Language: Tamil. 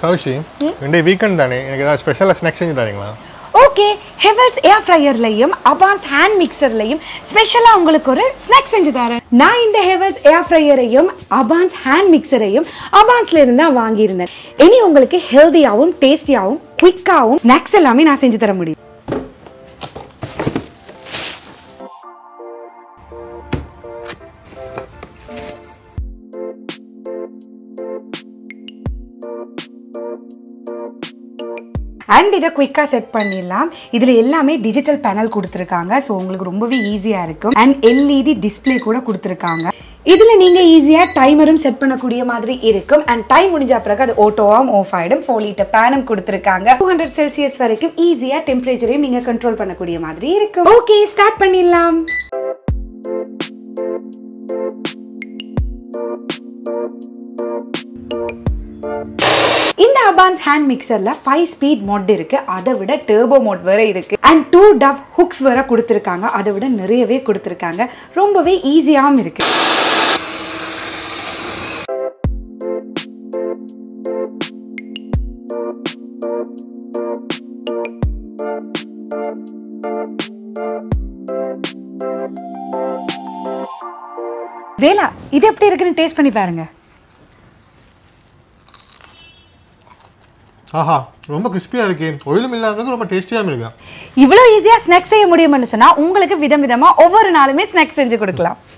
கௌஷி ரெண்டே வீக்கெண்ட் தானே எனக்கு ஏதாவது ஸ்பெஷலாக ஸ்நாக்ஸ் செஞ்சு தரீங்களா ஓகே ஹெவல்ஸ் ஏர் ஃப்ரையர்லையும் அபான்ஸ் ஹேண்ட் மிக்சர்லையும் ஸ்பெஷலாக உங்களுக்கு ஒரு ஸ்நாக்ஸ் செஞ்சு தரேன் நான் இந்த ஹெவல்ஸ் ஏர் ஃப்ரையரையும் அபான்ஸ் ஹேண்ட் மிக்சரையும் அபான்ஸ்ல இருந்து தான் வாங்கியிருந்தேன் இனி உங்களுக்கு ஹெல்தியாகவும் டேஸ்டியாகவும் குயிக்காகவும் ஸ்நாக்ஸ் எல்லாமே நான் செஞ்சு தர முடியும் அண்ட் இதை குயிக்காக செட் பண்ணிடலாம் இதில் எல்லாமே டிஜிட்டல் பேனல் கொடுத்துருக்காங்க ஸோ உங்களுக்கு ரொம்பவே ஈஸியாக இருக்கும் அண்ட் எல்இடி டிஸ்ப்ளே கூட கொடுத்துருக்காங்க இதில் நீங்கள் ஈஸியாக டைமரும் செட் பண்ணக்கூடிய மாதிரி இருக்கும் அண்ட் டைம் முடிஞ்ச பிறகு அது ஓட்டோவாம் ஆஃப் ஆகிடும் ஃபோர் லிட்டர் பேனும் கொடுத்துருக்காங்க டூ ஹண்ட்ரட் செல்சியஸ் வரைக்கும் ஈஸியாக டெம்பரேச்சரையும் நீங்கள் கண்ட்ரோல் பண்ணக்கூடிய மாதிரி இருக்கும் ஓகே ஸ்டார்ட் பண்ணிடலாம் இந்த அபான்ஸ் ஹேண்ட் மிக்சர்ல ஃபைவ் ஸ்பீட் மோட் இருக்கு அதை விட டர்போ மோட் வேற இருக்கு அண்ட் டூ டவ் ஹுக்ஸ் வேற கொடுத்துருக்காங்க அதை விட நிறையவே கொடுத்துருக்காங்க ரொம்பவே ஈஸியாகவும் இருக்கு வேலா இது எப்படி இருக்குன்னு டேஸ்ட் பண்ணி பாருங்க ஆஹா ரொம்ப கிறிஸ்பியாக இருக்கு ஒயிலும் இல்லாமல் ரொம்ப டேஸ்டியாகவும் இருக்கு இவ்வளோ ஈஸியாக ஸ்நாக்ஸ் செய்ய முடியும்னு சொன்னா உங்களுக்கு விதம் விதமா ஒவ்வொரு நாளுமே ஸ்நாக்ஸ் செஞ்சு கொடுக்கலாம்